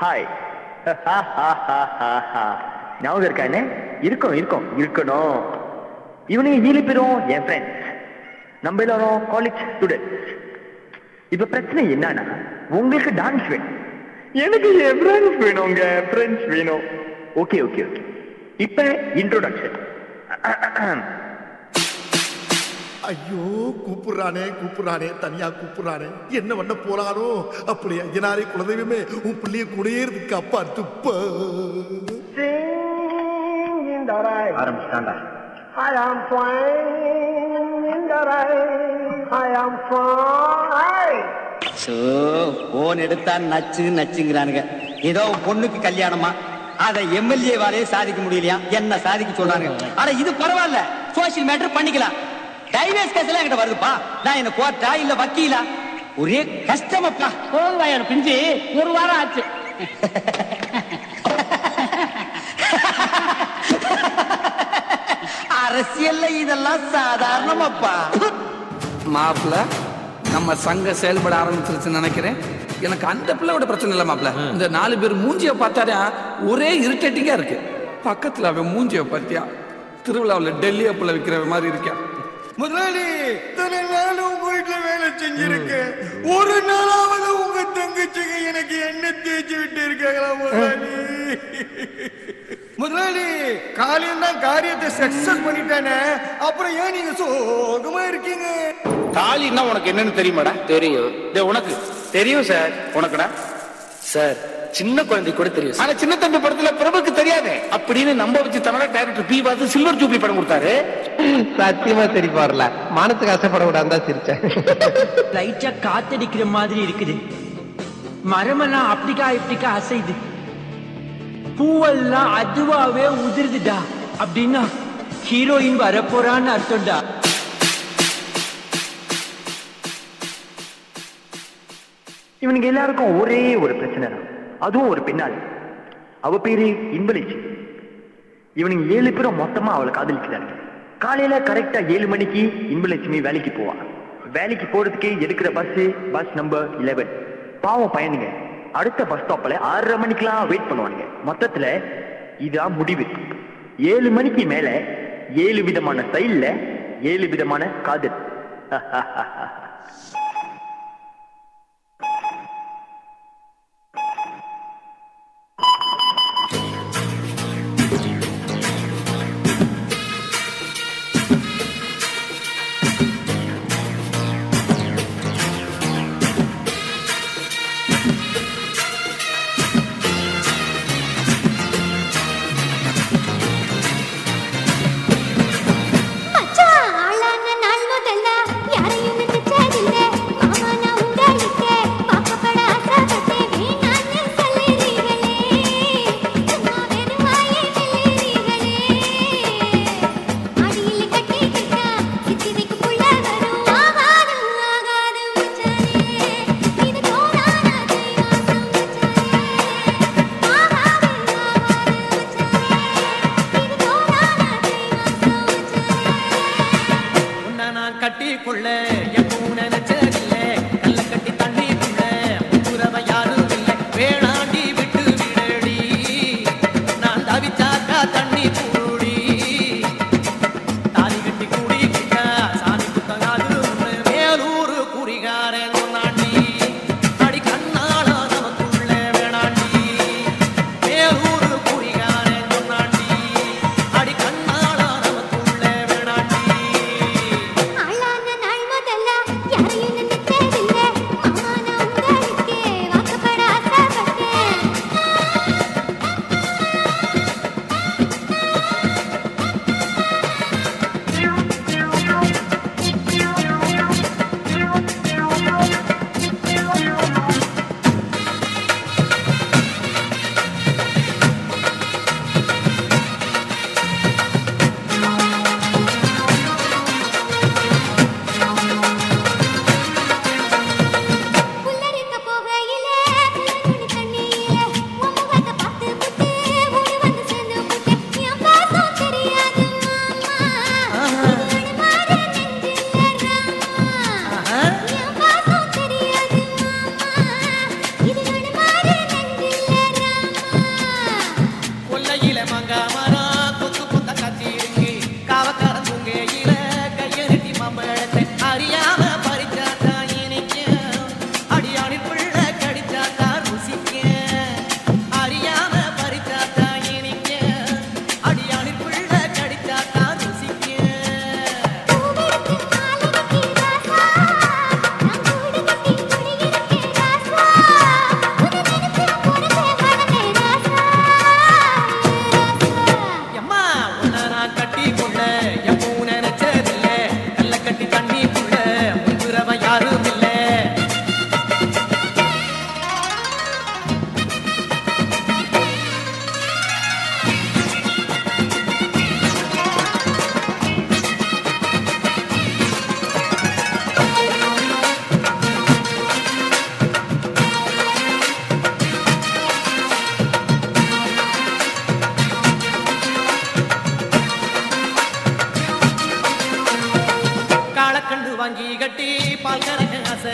Hi ஞாபகம் இருக்கா என்ன இருக்கும் இருக்கும் இருக்கணும் இவனுங்க ஏழு பேரும் என் ஃப்ரெண்ட்ஸ் நம்ம எல்லாரும் காலேஜ் ஸ்டூடெண்ட்ஸ் இப்ப பிரச்சனை என்னன்னா உங்களுக்கு டான்ஸ் வேணும் எனக்கு என் ஃப்ரெண்ட்ஸ் வேணுங்க ஃப்ரெண்ட்ஸ் வேணும் ஓகே ஓகே ஓகே இப்ப இன்ட்ரோடக்ஷன் ஐயோ கூப்பிடுறானே கூப்பிடுறானே தனியா கூப்பிடுறானே என்ன பண்ண போறானோ அப்படி ஐயனாரே குலதெய்வமே உன் பிள்ளைய கூடயே இருக்கு அப்பா துப்ப ஆரம்பிச்சிட்டாண்டா I am flying in the rain. I am flying. So phone எடுத்தா நச்சு நச்சுங்கிறானுங்க ஏதோ உன் பொண்ணுக்கு கல்யாணமா அத எம்எல்ஏ வாலே சாதிக்க முடியலையா என்ன சாதிக்க சொல்றாங்க ஆனா இது பரவாயில்ல சோசியல் மேட்டர் பண்ணிக்கலாம் டைவர்ஸ் கேஸ் எல்லாம் என்கிட்ட வருதுப்பா நான் என்ன கோர்ட்டா இல்ல வக்கீலா ஒரே கஷ்டமப்பா போதும் பிஞ்சு ஒரு வாரம் ஆச்சு அரசியல்ல இதெல்லாம் சாதாரணமாப்பா மாப்பிள்ள நம்ம சங்கம் செயல்பட ஆரம்பிச்சிருச்சுன்னு நினைக்கிறேன் எனக்கு அந்த பிள்ளையோட பிரச்சனை இல்லை மாப்பிள்ள இந்த நாலு பேர் மூஞ்சிய பார்த்தாலே ஒரே இரிட்டேட்டிங்கா இருக்கு பக்கத்துல அவன் மூஞ்சிய பார்த்தியா திருவிழாவில் டெல்லி அப்பில் விற்கிற மாதிரி இருக்கான் முதலாளி இத்தனை நாள் உங்க வீட்டுல வேலை செஞ்சிருக்கேன் ஒரு நாளாவது உங்க தங்கச்சிக்கு எனக்கு எண்ணெய் தேய்ச்சி விட்டு இருக்காங்களா முதலாளி முதலாளி காலையில் தான் காரியத்தை சக்சஸ் பண்ணிட்டானே அப்புறம் ஏன் நீங்க சோகமா இருக்கீங்க தாலின்னா உனக்கு என்னன்னு தெரியுமாடா தெரியும் உனக்கு தெரியும் சார் உனக்குடா சார் சின்ன குழந்தை கூட தெரியும் ஆனா சின்ன தம்பி படத்துல பிரபுக்கு தெரியாதே அப்படின்னு நம்ப வச்சு தமிழ டைரக்டர் பி பார்த்து சில்வர் ஜூப்ளி படம் கொடுத்தாரு சத்தியமா சிரிப்பு வரல மனசுக்கு கஷ்டப்படக்கூடாது தான் சிரிச்சேன் லைட்டா காத்தடிக்கிற மாதிரி இருக்குது மரமெல்லாம் அப்படிக்கா இப்படிக்கா அசைது பூவெல்லாம் அதுவாவே உதிருதுடா அப்படின்னா ஹீரோயின் வரப்போறான்னு அர்த்தம்டா இவனுங்க எல்லாருக்கும் ஒரே ஒரு பிரச்சனை தான் அதுவும் ஒரு பெண்ணாளி அவ பேரு இன்பலிச்சு இவனுங்க ஏழு பேரும் மொத்தமா அவளை காதலிக்கிறாங்க காலையில கரெக்டா ஏழு மணிக்கு இன்பலட்சுமி வேலைக்கு போவா வேலைக்கு போறதுக்கு எடுக்கிற பஸ் பஸ் நம்பர் 11 பாவம் பையனுங்க அடுத்த பஸ் ஸ்டாப்ல ஆறரை மணிக்கெல்லாம் வெயிட் பண்ணுவானுங்க மொத்தத்துல இதான் முடிவு ஏழு மணிக்கு மேல ஏழு விதமான ஸ்டைல்ல ஏழு விதமான காதல் மச்சான் ஆளான நாள் முதல்ல யாரையும் நினைச்சதில்ல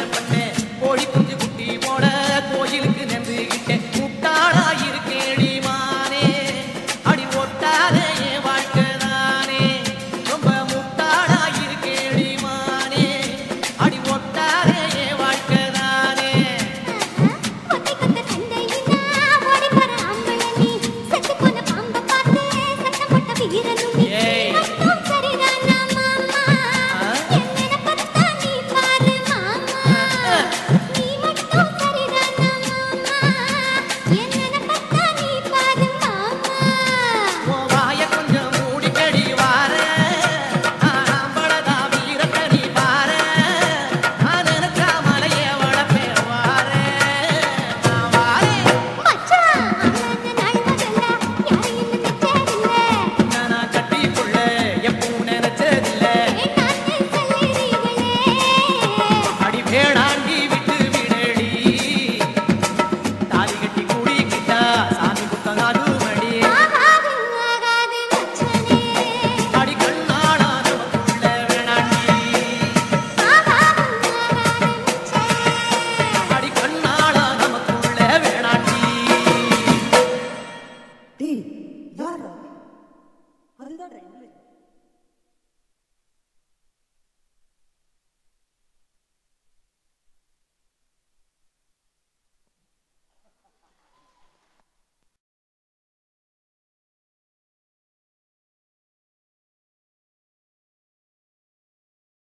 பண்ண